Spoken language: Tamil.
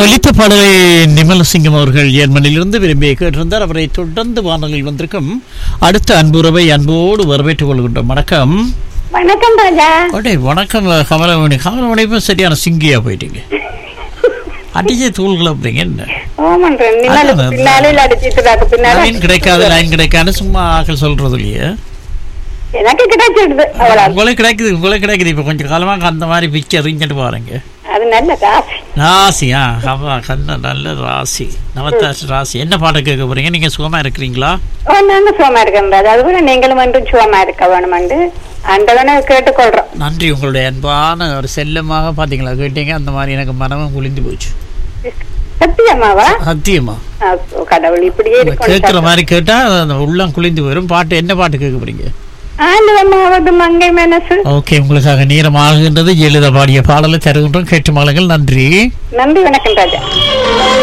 ஒலித்த பாடலை நிமலசிங்கம் அவர்கள் ஜெர்மனியிலிருந்து விரும்பி கேட்டிருந்தார் அவரை தொடர்ந்து வானொலியில் வந்திருக்கும் அடுத்த அன்புறவை அன்போடு வரவேற்றுக் கொள்கின்றோம் வணக்கம் வணக்கம் ராஜா அடே வணக்கம் கமலமணி கமலமணி இப்போ சரியான சிங்கியா போயிட்டீங்க அடிச்ச தூள்கள் அப்படிங்க என்ன ஓமன்றேன் நின்னால அதான் பின்னாலே அடிச்சிட்டு பின்னால லைன் கிடைக்காது லைன் கிடைக்காது சும்மா ஆக்கள் சொல்றது இல்லையே எனக்கு கிடைச்சிடுது அவ்வளவு உங்களுக்கு கிடைக்குது உங்களுக்கு கிடைக்குது இப்போ கொஞ்சம் காலமாக அந்த மாதிரி பிச்சு எறிஞ்சிட்டு பாருங்க அது நல்ல காசு ராசியா ஆமா கண்ண நல்ல ராசி நவத்தாசி ராசி என்ன பாட்டு கேட்க போறீங்க நீங்க சுகமா இருக்கிறீங்களா ஓ நாங்க சுகமா இருக்கோம் ராஜா அது கூட நீங்களும் வந்து சுகமா இருக்க வேணுமெண்டு அண்டவனை கேட்டுக்கொள்றோம் நன்றி உங்களுடைய அன்பான ஒரு செல்லமாக பாத்தீங்களா கேட்டீங்க அந்த மாதிரி எனக்கு மனமும் குளிந்து போச்சு சத்தியமாவா சத்தியமா ஆ, கடவுள் இப்படியே கேட்குற இருக்கணும் மாதிரி கேட்டா அந்த உள்ளம் குளிந்து வரும் பாட்டு என்ன பாட்டு கேட்க போறீங்க ஆண்டவமாவது மங்கை மனசு ஓகே உங்களுக்காக நேரம் ஆகுகின்றது எழுத பாடிய பாடலை தருகின்றோம் கேட்டு மலங்கள் நன்றி நன்றி வணக்கம் ராஜா